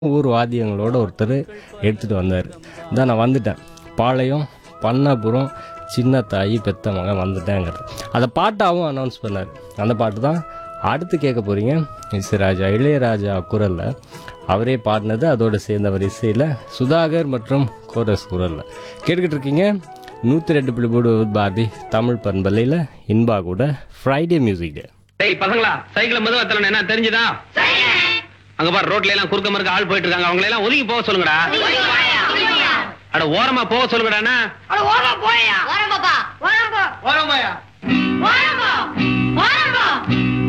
ஊர் வாத்தியங்களோட ஒருத்தர் எடுத்துகிட்டு வந்தார் இதான் நான் வந்துட்டேன் பாளையம் பண்ணாபுரம் சின்ன தாயி பெத்த மகன் வந்துட்டேங்கிறது அந்த பாட்டாவும் அனௌன்ஸ் பண்ணார் அந்த பாட்டு தான் அடுத்து கேட்க போகிறீங்க இசைராஜா இளையராஜா குரலில் அவரே பாடினது அதோட சேர்ந்த வரிசையில் சுதாகர் மற்றும் கோரஸ் குரலில் கேட்டுக்கிட்டு இருக்கீங்க நூற்றி ரெண்டு புள்ளி மூணு பாரதி தமிழ் பண்பலையில் இன்பா கூட ஃப்ரைடே மியூசிக் டே டேய் பசங்களா சைக்கிள் மெதுவா தரணும் என்ன தெரிஞ்சுதா அங்க பாரு ரோட்ல எல்லாம் குறுக்க மறுக்க ஆள் போயிட்டு இருக்காங்க அவங்கள எல்லாம் ஒதுங்கி போக சொல்லுங்கடா அட ஓரமா போக சொல்லுங்கடா அட ஓரமா போயா ஓரம் பாப்பா ஓரம் போ ஓரம் போயா ஓரம் போ